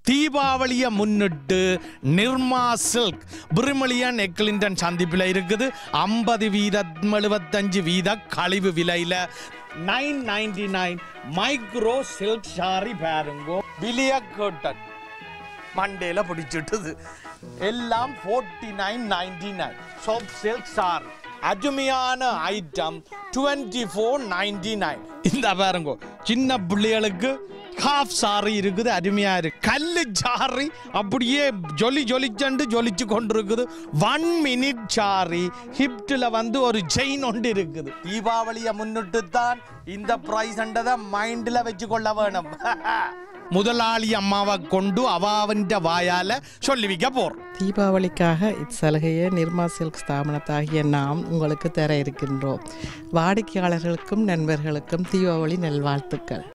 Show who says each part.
Speaker 1: தீபாவளியை முன்னிட்டு Nirma silk பிரிமிலியன் Eglinton சந்திப்பில் இருக்குது ஐம்பது வீதம் எழுபத்தஞ்சு வீத கழிவு விலையில் nine ninety nine micro silk sari பாருங்கோ விலிய கோட்டன் மண்டேல பிடிச்சிட்டுது எல்லாம் forty nine ninety nine soft silk sari அருமையான item twenty four ninety nine இந்த பாருங்க சின்ன பிள்ளைகளுக்கு ஹாஃப் சாரி இருக்குது அருமையா இருக்கு கல்லு சாரி அப்படியே ஜொலி ஜொலிச்சண்டு ஜொலிச்சு கொண்டு இருக்குது ஒன் மினிட் சாரி ஹிப்டில் வந்து ஒரு செயின் ஒன்று இருக்குது தீபாவளியை முன்னிட்டு தான் இந்த ப்ரைஸ் மைண்டில் வச்சு கொள்ள வேணும் முதலாளி அம்மாவை கொண்டு அவாவன்ற வாயால சொல்லி வைக்க போறோம்
Speaker 2: தீபாவளிக்காக இச்சலுகையை நிர்மா சில்க் ஸ்தாபனத்தாகிய நாம் உங்களுக்கு தர இருக்கின்றோம் வாடிக்கையாளர்களுக்கும் நண்பர்களுக்கும் தீபாவளி நல்வாழ்த்துக்கள்